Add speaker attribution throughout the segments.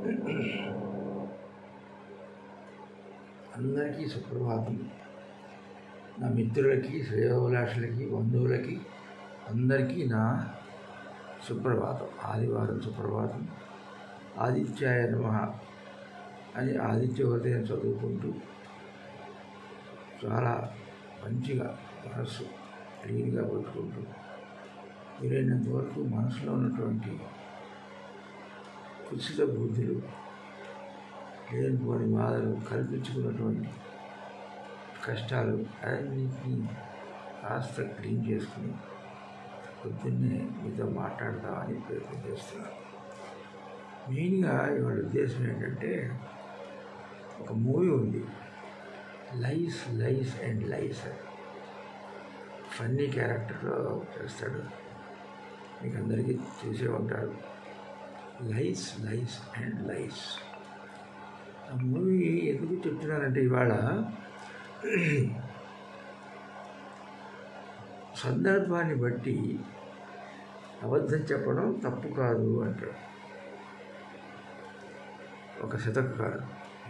Speaker 1: అందరికీ సుప్రభాతం నా మిత్రులకి శ్రేయోభిలాషులకి బంధువులకి అందరికీ నా సుప్రభాతం ఆదివారం సుప్రభాతం ఆదిత్యాయ నమ అని ఆదిత్య హృదయం చదువుకుంటూ చాలా మంచిగా మనస్సు క్లీన్గా పెట్టుకుంటూ వీలైనంత వరకు మనసులో ఉన్నటువంటి కుచిత బుద్ధులు లేనిపోని బాధలు కల్పించుకున్నటువంటి కష్టాలు అన్నింటినీ కాస్త క్లీన్ చేసుకుని పొద్దున్నే మీతో మాట్లాడదామని ప్రయత్నం చేస్తున్నాను మెయిన్గా ఇవాళ ఉద్దేశం ఏంటంటే ఒక మూవీ ఉంది లైస్ లైస్ అండ్ లైస్ ఫన్నీ క్యారెక్టర్లో చేస్తాడు మీకు అందరికీ చూసే ఉంటారు లైస్ లైస్ అండ్ లైస్ ఆ మూవీ ఎందుకు చెప్తున్నానంటే ఇవాళ సందర్భాన్ని బట్టి అబద్ధం చెప్పడం తప్పు కాదు అంటాడు ఒక శతకారు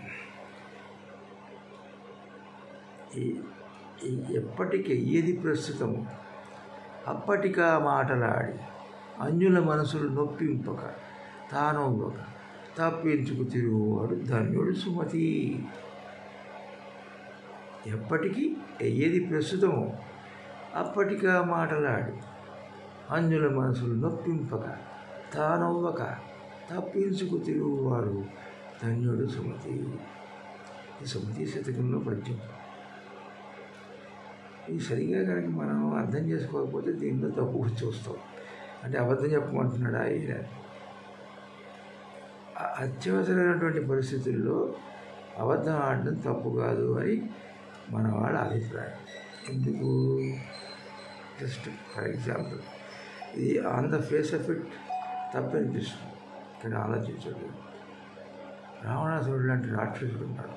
Speaker 1: ఈ ఈ ఎప్పటికి ఏది ప్రస్తుతము అప్పటికా మాటలాడి అన్యుల మనసులు నొప్పింపక తానొవ్వక తప్పించుకు తిరుగువాడు ధన్యుడు సుమతి ఎప్పటికీ ఏది ప్రస్తుతమో అప్పటికా మాటలాడి అంజుల మనసులు నొప్పింపక తానవ్వక తప్పించుకు తిరుగువాడు ధన్యుడు సుమతి ఈ సుమతి శతకంలో పద్యం ఇది సరిగా కనుక మనం అర్థం చేసుకోకపోతే దీనిలో తప్పు చూస్తాం అంటే అబద్ధం చెప్పమంటున్నాడా ఈయన అత్యవసరమైనటువంటి పరిస్థితుల్లో అబద్ధం ఆడడం తప్పు కాదు అని మన వాళ్ళ అభిప్రాయం ఎందుకు జస్ట్ ఫర్ ఎగ్జాంపుల్ ఇది on the face of it తప్పనిపిస్తుంది కానీ ఆలోచించదు రావణాసురుడు లాంటి రాక్షసుడు ఉన్నాడు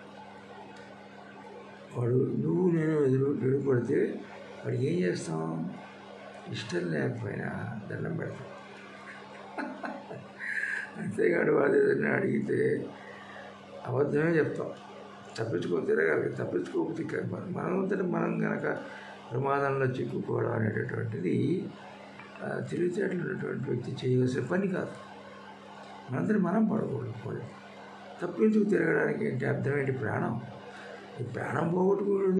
Speaker 1: వాడు నువ్వు నేను ఎదురు ఎదురుపడితే వాడికి ఏం చేస్తాం ఇష్టం లేకపోయినా దండం పెడతాం అంతేగాడు వాడు ఏదైనా అడిగితే అబద్ధమే చెప్తాం తప్పించుకో తిరగాలి తప్పించుకోకపోతే ఇక మనం మనంతట మనం కనుక ప్రమాదంలో చిక్కుకోవడం అనేటటువంటిది తెలివితేటలు ఉన్నటువంటి వ్యక్తి చేయవలసిన పని కాదు మనందరూ మనం పడకూడదు తప్పించుకు తిరగడానికి ఏంటి అర్థం ఏంటి ప్రాణం ఈ ప్రాణం పోగొట్టుకోవడం